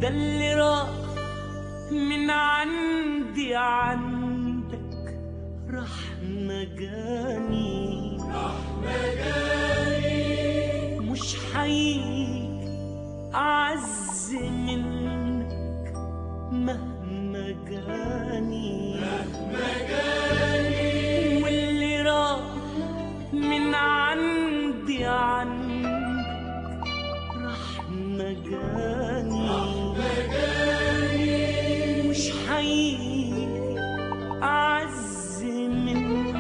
ده اللي راح من عندي عندك راح مجاني راح مجاني مش حقيقي أعز منك مهما جاني مهما جاني واللي راح من عندي عنك راح مجاني مش حقيقي أعز منك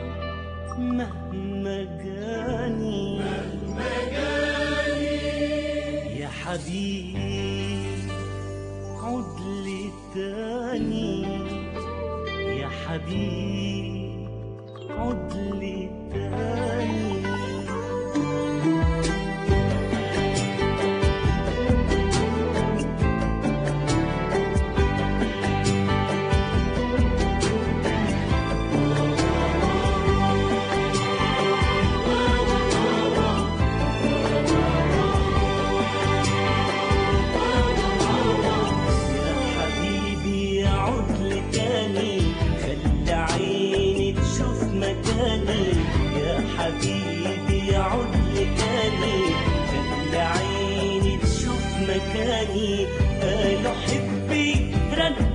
مهما جاني يا حبيبي عد لي تاني يا حبيبي عد لي تاني يا حبيبي عد لي تاني خلي عيني تشوف مكاني يا حبيبي عد لي تاني خلي عيني تشوف مكاني قالوا حبي رن